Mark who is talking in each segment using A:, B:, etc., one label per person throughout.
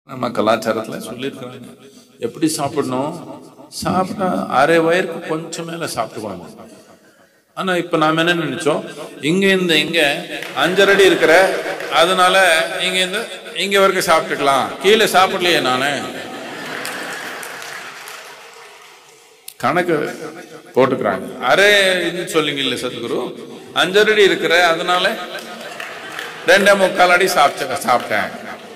A: நம்ம கலாச்சாரத்துல சொல்லியிருக்காங்க எப்படி சாப்பிடணும் சாப்பிட்டா அரை வயருக்கு கொஞ்சம் மேல சாப்பிட்டுக்கணும் ஆனா இப்ப நாம என்ன நினைச்சோம் இங்க இருந்து இங்க அஞ்சரை அடி இருக்கிற அதனால இங்க இருந்து இங்க வரைக்கும் சாப்பிட்டுக்கலாம் கீழே சாப்பிடலையே நானு கணக்கு போட்டுக்கிறாங்க அரை இதுன்னு சொல்லிங்க இல்ல சத்குரு அஞ்சரை அடி இருக்கிற அதனால ரெண்டே முக்கால் அடி சாப்பிட்ட சாப்பிட்டேன்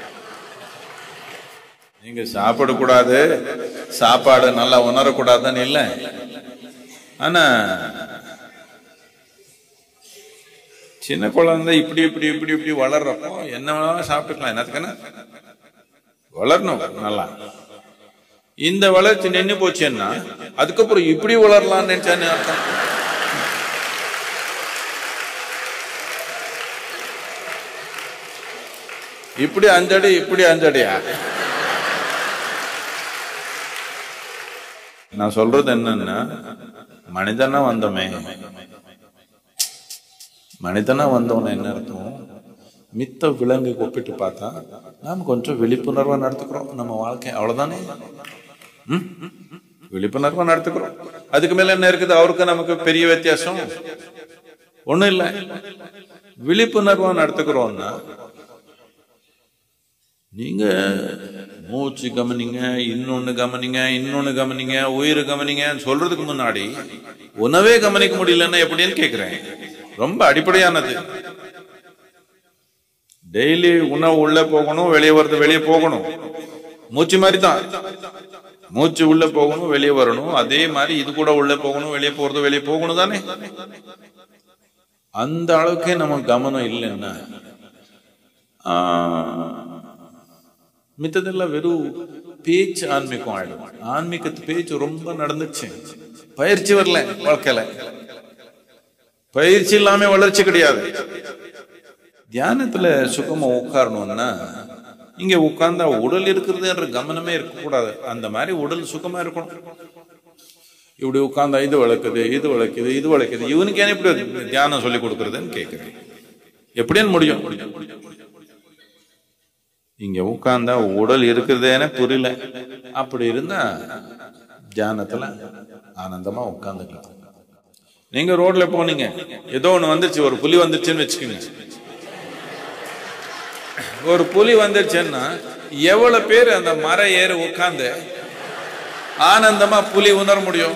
A: நீங்க சாப்பிடக்கூடாது சாப்பாடு நல்லா உணரக்கூடாதுன்னு இல்லை ஆனா சின்ன குழந்தை இப்படி இப்படி இப்படி இப்படி வளர்றப்போ என்ன வேணாலும் சாப்பிட்டுக்கலாம் என்னத்துக்குன்னு வளரணும் நல்லா இந்த வளர்ச்சி நின்று போச்சுன்னா அதுக்கப்புறம் இப்படி வளரலாம்னு நினைச்சானே அர்த்தம் இப்படி அஞ்சடி இப்படி அஞ்சடியா நான் சொல்றது என்னன்னா மனிதனா வந்தோமே மனிதனா வந்தவன என்ன அர்த்தம் மித்த விலங்கு ஒப்பிட்டு பார்த்தா நாம கொஞ்சம் விழிப்புணர்வா நடத்துக்கிறோம் நம்ம வாழ்க்கை அவ்வளவுதானே ம்? விழிப்புணர்வா நடத்துக்கிறோம் அதுக்கு மேல என்ன இருக்குது அவருக்கு நமக்கு பெரிய வித்தியாசம் ஒண்ணும் இல்ல விழிப்புணர்வா நடத்துக்கிறோம்னா நீங்க மூச்சு கவனிங்க இன்னொன்னு கவனிங்க இன்னொன்னு கவனிங்க உயிர் கவனிங்க சொல்றதுக்கு முன்னாடி உணவே கவனிக்க முடியலன்னா எப்படின்னு கேக்குறேன் ரொம்ப அடிப்படையானது டெய்லி உணவு உள்ள போகணும் வெளியே வருது வெளியே போகணும் மூச்சு மாதிரி தான் மூச்சு உள்ள போகணும் வெளியே வரணும் அதே மாதிரி இது கூட உள்ள போகணும் வெளியே போறது வெளியே போகணும் தானே அந்த அளவுக்கே நம்ம கவனம் இல்லைன்னா ஆஹ், மித்ததெல்லாம் வெறும் பேச்சு ஆன்மீகம் ஆயிடும் ஆன்மீகத்து பேச்சு ரொம்ப நடந்துச்சு பயிற்சி வரல வாழ்க்கையில பயிற்சி இல்லாம வளர்ச்சி கிடையாது தியானத்துல சுகமா உட்காரணும்னா இங்க உட்கார்ந்தா உடல் இருக்கிறதுன்ற கவனமே இருக்கக்கூடாது அந்த மாதிரி உடல் சுகமா இருக்கணும் இப்படி உட்கார்ந்தா இது வளர்க்குது இது வளர்க்குது இது வளர்க்குது இவனுக்கு ஏன் இப்படி தியானம் சொல்லி கொடுக்கறதுன்னு கேட்கிறேன் எப்படின்னு முடியும் இங்க உட்கார்ந்தா உடல் இருக்கிறதேனே புரியல அப்படி இருந்தா தியானத்துல ஆனந்தமா உட்கார்ந்துக்கலாம் நீங்க ரோட்ல போனீங்க ஏதோ ஒண்ணு வந்துருச்சு ஒரு புலி வந்துருச்சுன்னு வச்சுக்கோங்க ஒரு புலி வந்துருச்சுன்னா எவ்வளவு பேர் அந்த மர ஏறி உட்கார்ந்து ஆனந்தமா புலி உணர முடியும்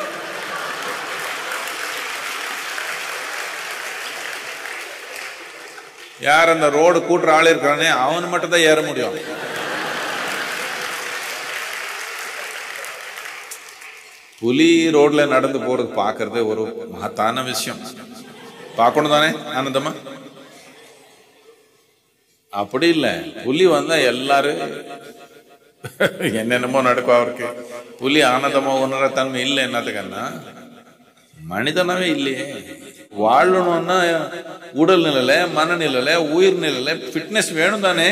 A: யார் அந்த ரோடு கூட்டுற ஆள் இருக்கிறானே அவன் மட்டும் தான் ஏற முடியும் புலி ரோட்ல நடந்து போறது பாக்குறது ஒரு மகத்தான விஷயம் பார்க்கணும் தானே ஆனந்தமா அப்படி இல்ல புலி வந்தா எல்லாரும் என்னென்னமோ நடக்கும் அவருக்கு புலி ஆனந்தமா உணர தன்மை இல்லை என்னத்துக்குன்னா மனிதனாவே இல்லையே வாழணும்னா உடல் நிலையில மனநிலையில உயிர் நிலையில ஃபிட்னஸ் வேணும் தானே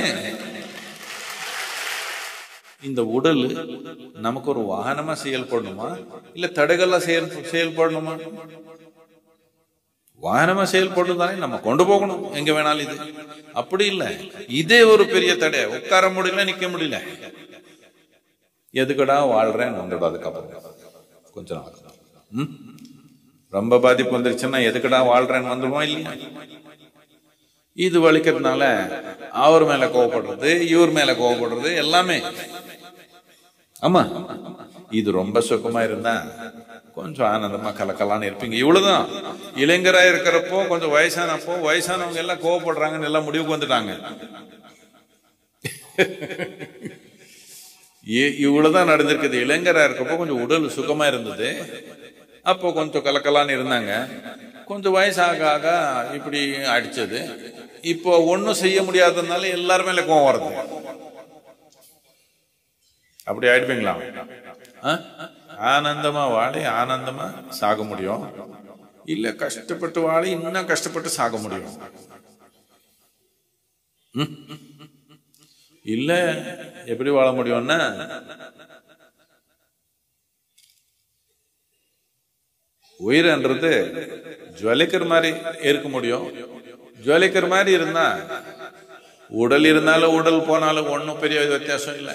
A: இந்த உடல் நமக்கு ஒரு வாகனமா செயல்படணுமா இல்ல தடைகளா செயல் செயல்படணுமா வாகனமா செயல்படணும் தானே நம்ம கொண்டு போகணும் எங்க வேணாலும் இது அப்படி இல்ல இதே ஒரு பெரிய தடை உட்கார முடியல நிக்க முடியல எதுக்கடா வாழ்றேன் வந்துடும் அதுக்கப்புறம் கொஞ்ச நாள் ம்? ரொம்ப பாதிப்பு வந்துருச்சுன்னா எதுக்கடா வாழ்றேன்னு வந்துடுவோம் இல்லையா இது வலிக்கிறதுனால அவர் மேல கோவப்படுறது இவர் மேல கோவப்படுறது எல்லாமே ஆமா இது ரொம்ப சுகமா இருந்தா கொஞ்சம் ஆனந்தமா கலக்கலான்னு இருப்பீங்க இவ்வளவுதான் இளைஞரா இருக்கிறப்போ கொஞ்சம் வயசானப்போ வயசானவங்க எல்லாம் கோவப்படுறாங்கன்னு எல்லாம் முடிவுக்கு வந்துட்டாங்க இ- இவ்வளவுதான் நடந்திருக்குது இளைஞரா இருக்கப்போ கொஞ்சம் உடல் சுகமா இருந்தது அப்போ கொஞ்சம் கலக்கலான்னு இருந்தாங்க கொஞ்சம் வயசாக ஆக இப்படி அடிச்சது இப்போ ஒண்ணும் செய்ய முடியாததுனால எல்லாரும் மேல கோவம் வருது அப்படி ஆயிடுவீங்களா ஆ? ஆனந்தமா வாழி ஆனந்தமா சாக முடியும் இல்ல கஷ்டப்பட்டு வாழி இன்னும் கஷ்டப்பட்டு சாக முடியும் ம்? இல்ல எப்படி வாழ முடியும்னா உயிர்ன்றது ஜுவலிக்கிற மாதிரி இருக்க முடியும் ஜுவலிக்கிற மாதிரி இருந்தா உடல் இருந்தாலும் உடல் போனாலும் ஒன்றும் பெரிய வித்தியாசம் இல்லை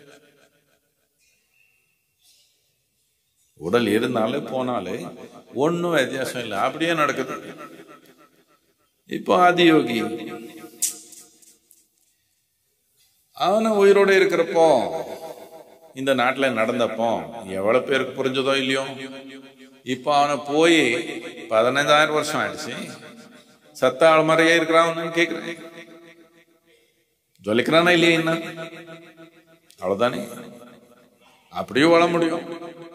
A: உடல் இருந்தாலே போனாலே ஒன்றும் வித்தியாசம் இல்லை அப்படியே நடக்குது இப்போ ஆதியோகி அவன உயிரோட இருக்கிறப்போ இந்த நாட்டில் நடந்தப்போ எவ்வளவு பேருக்கு புரிஞ்சதோ இல்லையோ இப்போ அவனை போய் பதினஞ்சாயிரம் வருஷம் ஆயிடுச்சு சத்த ஆழ்மறையே இருக்கிறான்னு கேட்கிறேன் ஜொலிக்கிறானா இல்லையா என்ன அவ்வளவுதானே அப்படியும் வாழ முடியும்